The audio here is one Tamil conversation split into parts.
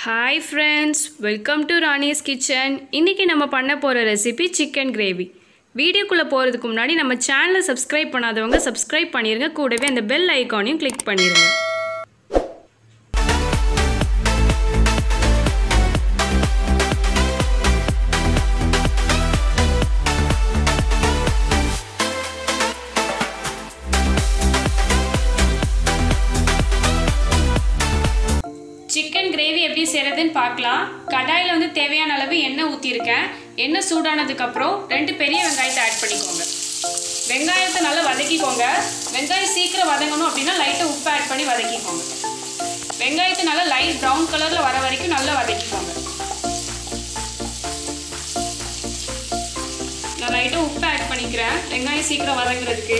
hi friends welcome to Rani's kitchen இன்றைக்கி நம்ம பண்ண போகிற ரெசிபி சிக்கன் கிரேவி வீடியோக்குள்ளே போகிறதுக்கு முன்னாடி நம்ம சேனலை சப்ஸ்கிரைப் பண்ணாதவங்க சப்ஸ்கிரைப் பண்ணிடுங்க கூடவே அந்த பெல் ஐக்கானையும் கிளிக் பண்ணிடுங்க சிக்கன் கிரேவி எப்படி செய்கிறதுன்னு பார்க்கலாம் கடாயில் வந்து தேவையான அளவு எண்ணெய் ஊற்றிருக்கேன் எண்ணெய் சூடானதுக்கப்புறம் ரெண்டு பெரிய வெங்காயத்தை ஆட் பண்ணிக்கோங்க வெங்காயத்தை நல்லா வதக்கிக்கோங்க வெங்காயம் சீக்கிரம் வதங்கணும் அப்படின்னா லைட்டாக உப்பு ஆட் பண்ணி வதக்கிக்கோங்க வெங்காயத்தை நல்லா லைட் ப்ரௌன் கலரில் வர வரைக்கும் நல்லா வதக்கிக்கோங்க நான் லைட்டாக உப்பு ஆட் பண்ணிக்கிறேன் வெங்காயம் சீக்கிரம் வதங்குறதுக்கு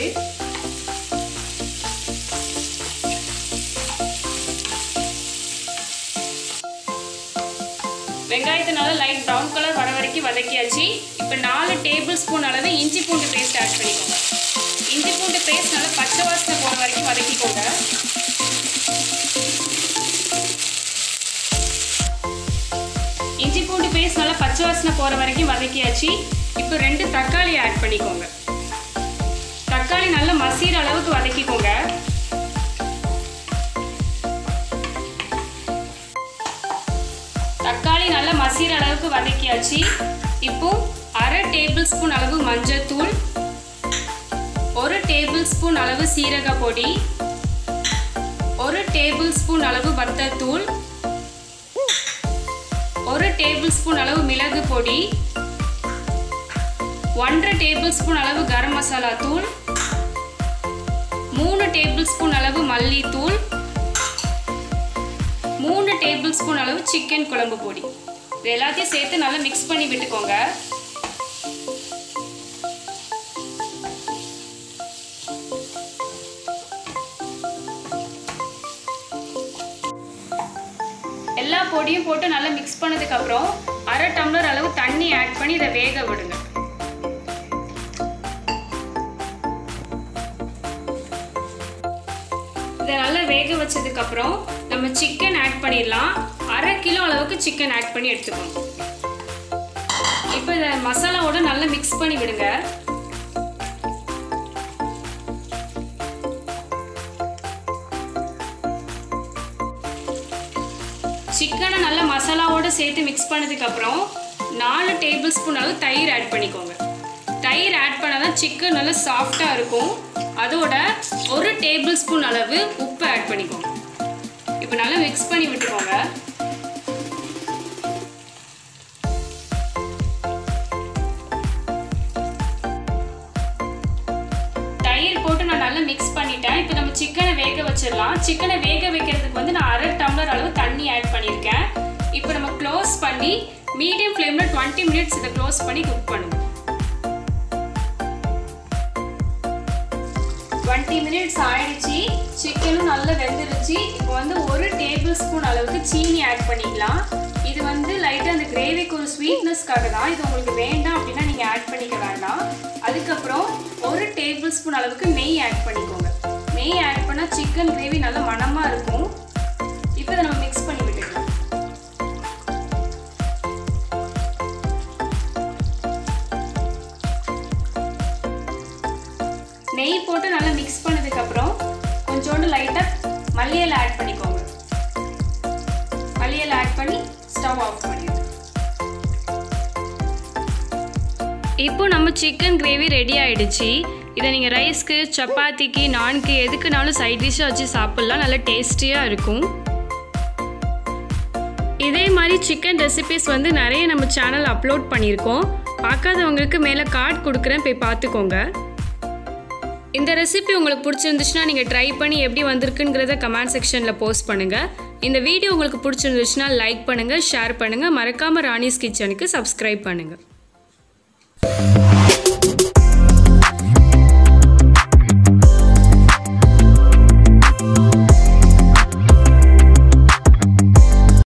வெங்காயத்தை நல்லா லைட் ப்ரௌன் கலர் வர வரைக்கும் வதக்கியாச்சு இப்போ நாலு டேபிள் ஸ்பூன் அளவு இஞ்சி பூண்டு பேஸ்ட் ஆட் பண்ணிக்கோங்க இஞ்சி பூண்டு பேஸ்ட் நல்லா பச்சை வாசனை போகிற வரைக்கும் வதக்கிக்கோங்க இஞ்சி பூண்டு பேஸ்ட் நல்லா பச்சை வாசனை போகிற வரைக்கும் வதக்கியாச்சு இப்போ ரெண்டு தக்காளி ஆட் பண்ணிக்கோங்க தக்காளி நல்லா மசீர அளவுக்கு வதக்கிக்கோங்க தக்காளி நல்லா மசீர அளவுக்கு வதக்கியாச்சு இப்போ அரை டேபிள் ஸ்பூன் அளவு மஞ்சள் தூள் ஒரு டேபிள் ஸ்பூன் அளவு சீரக பொடி ஒரு டேபிள் ஸ்பூன் அளவு வத்தல் தூள் ஒரு டேபிள் ஸ்பூன் அளவு மிளகு பொடி ஒன்றரை டேபிள் ஸ்பூன் அளவு கரம் மசாலா தூள் மூணு டேபிள் ஸ்பூன் அளவு மல்லித்தூள் மூணு டேபிள் ஸ்பூன் அளவு சிக்கன் குழம்பு பொடி இது எல்லாத்தையும் சேர்த்து நல்லா மிக்ஸ் பண்ணி விட்டுக்கோங்க எல்லா பொடியும் போட்டு நல்லா மிக்ஸ் பண்ணதுக்கு அப்புறம் அரை டம்ளர் அளவு தண்ணி ஆட் பண்ணி இதை வேக விடுங்க இதை நல்லா வேக வச்சதுக்கு அப்புறம் நம்ம சிக்கன் ஆட் பண்ணிடலாம் அரை கிலோ அளவுக்கு சிக்கன் ஆட் பண்ணி எடுத்துக்கோங்க இப்போ இதை மசாலாவோட நல்லா மிக்ஸ் பண்ணி விடுங்க சிக்கனை நல்லா மசாலாவோட சேர்த்து மிக்ஸ் பண்ணதுக்கு அப்புறம் நாலு டேபிள் ஸ்பூன் அளவு தயிர் ஆட் பண்ணிக்கோங்க தயிர் ஆட் பண்ணால் தான் சிக்கன் நல்லா சாஃப்டாக இருக்கும் அதோட ஒரு டேபிள் ஸ்பூன் அளவு உப்பு ஆட் பண்ணிக்கோங்க இப்போ நல்லா மிக்ஸ் பண்ணி விட்டுக்கோங்க தயிர் போட்டு நான் நல்லா மிக்ஸ் பண்ணிட்டேன் இப்போ நம்ம சிக்கனை வேக வச்சிடலாம் சிக்கனை வேக வைக்கிறதுக்கு வந்து நான் அரை டம்ளர் அளவு தண்ணி ஆட் பண்ணியிருக்கேன் இப்போ நம்ம க்ளோஸ் பண்ணி மீடியம் ஃப்ளேமில் டுவெண்ட்டி மினிட்ஸ் இதை க்ளோஸ் பண்ணி குக் பண்ணுவோம் டுவெண்ட்டி மினிட்ஸ் ஆயிடுச்சு சிக்கனும் நல்லா வெந்துருச்சு இப்போ வந்து ஒரு டேபிள் ஸ்பூன் அளவுக்கு சீனி ஆட் பண்ணிக்கலாம் இது வந்து லைட்டாக அந்த கிரேவிக்கு ஒரு ஸ்வீட்னஸ்க்காக தான் இது உங்களுக்கு வேண்டாம் அப்படின்னா நீங்கள் ஆட் பண்ணிக்க வேண்டாம் அதுக்கப்புறம் ஒரு டேபிள் ஸ்பூன் அளவுக்கு நெய் ஆட் பண்ணிக்கோங்க நெய் ஆட் பண்ணால் சிக்கன் கிரேவி நல்லா மணமாக இருக்கும் இப்போ இதை நம்ம மிக்ஸ் பண்ணி விட்டுக்கலாம் நெய் போட்டு நல்லா மிக்ஸ் பண்ணதுக்கப்புறம் கொஞ்சோண்டு லைட்டாக மல்லியலை ஆட் பண்ணிக்கோங்க மல்லியலை ஆட் பண்ணி ஸ்டவ் ஆஃப் பண்ணிடுங்க இப்போ நம்ம சிக்கன் கிரேவி ரெடி ஆயிடுச்சு இதை நீங்கள் ரைஸ்க்கு சப்பாத்திக்கு நான்க்கு எதுக்குனாலும் சைட் டிஷ்ஷாக வச்சு சாப்பிட்லாம் நல்லா டேஸ்டியாக இருக்கும் இதே மாதிரி சிக்கன் ரெசிபிஸ் வந்து நிறைய நம்ம சேனல் அப்லோட் பண்ணியிருக்கோம் பார்க்காதவங்களுக்கு மேலே கார்டு கொடுக்குறேன் போய் பார்த்துக்கோங்க இந்த ரெசிபி உங்களுக்கு பிடிச்சிருந்துச்சுன்னா நீங்கள் ட்ரை பண்ணி எப்படி வந்திருக்குங்கிறத கமெண்ட் செக்ஷனில் போஸ்ட் பண்ணுங்கள் இந்த வீடியோ உங்களுக்கு பிடிச்சிருந்துச்சுன்னா லைக் பண்ணுங்கள் ஷேர் பண்ணுங்கள் மறக்காமல் ராணிஸ் கிச்சனுக்கு சப்ஸ்கிரைப் பண்ணுங்கள்